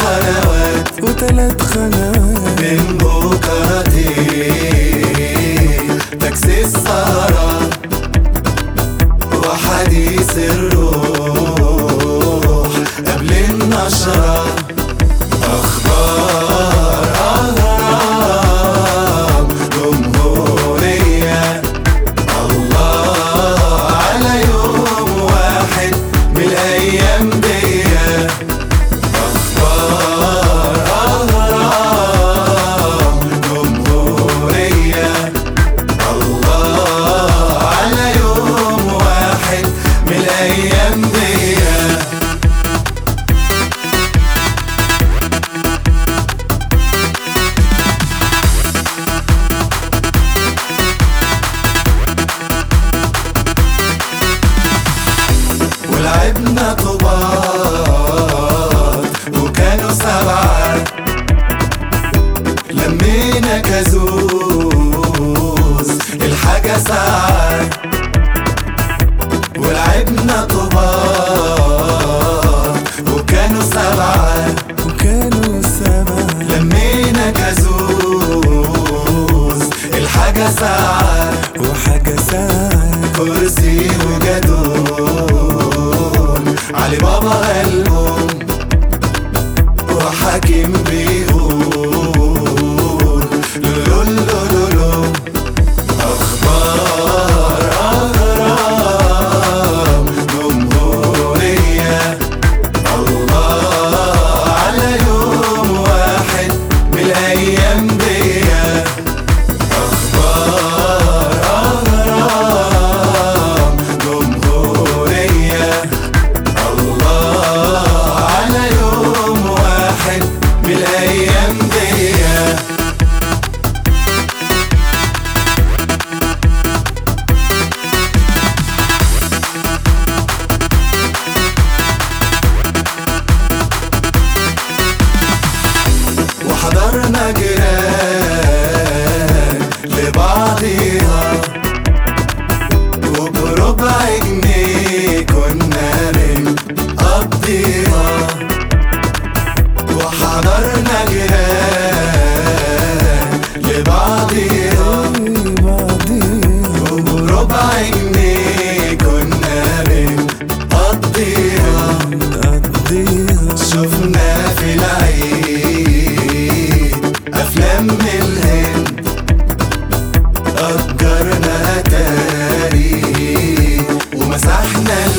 خلوات وتلات خنوات من بكرتين تاكسي السهرة وحديث الروح قبل النشرة أخبار أهرام جمهورية الله على يوم واحد من الأيام دي أخبار أهرام جمهورية الله على يوم واحد من الأيام دي ولعبنا طوبات وكانوا سبعة لمينا كازوز الحاجة ساعة ولعبنا طوبات وكانوا سبعة وكانوا سبعة لمينا كازوز الحاجة ساعة وحاجة ساعة كرسي وجدون علي بابا قلبهم وحاكم بيقول لولو لولو أخبار أهرام جمهورية الله على يوم واحد من الأيام دي أخبار أهرام جمهورية الله على يوم واحد من الأيام دي وحضرنا جيران لبعضيها وبربع جنيه كنا بنقضيها وحضرنا جيران لبعضيها بعضيها وبربع جنيه كنا بنقضيها نقضيها شفنا في العيد أفلام من الهند أجرنا تاريخ ومسحنا